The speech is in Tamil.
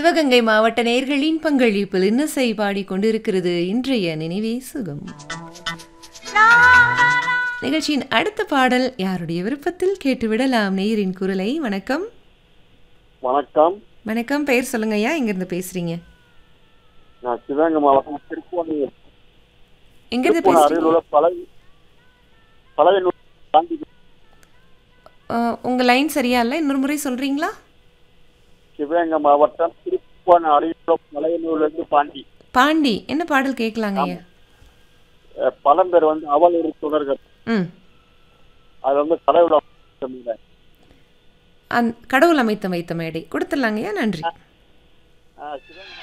சிவகங்கை மாவட்ட நேர்களின் பங்களிப்பில் இன்னசை பாடிக்கொண்டிருக்கிறது இன்றைய நினைவே சுகம் நிகழ்ச்சியின் அடுத்த பாடல் யாருடைய விருப்பத்தில் கேட்டுவிடலாம் நேயரின் குரலை வணக்கம் வணக்கம் வணக்கம் பெயர் சொல்லுங்க ஐயா எங்கிருந்து பேசுறீங்க நான் சிவகங்கை மாவட்டம் திருப்பூர் எங்கிருந்து திருப்பூர் பேசுறீங்க அருகில் உள்ள பழைய பழைய நூல் தாண்டி அஹ், உங்க லைன் சரியா இல்லை இன்னொரு முறை சொல்றீங்களா சிவகங்கை மாவட்டம் திருப்பூர் அருகில் உள்ள பழைய நூலிருந்து பாண்டி பாண்டி என்ன பாடல் கேட்கலாங்க ஐயா அஹ், பழம்பெயர் வந்து அவள் ஒரு தொடர்கள் ம் அது வந்து கடவுள் அமைத்த அந் கடவுள் அமைத்த வைத்த மேடை கொடுத்துடலாங்கய்யா நன்றி அஹ், சிவகங்கை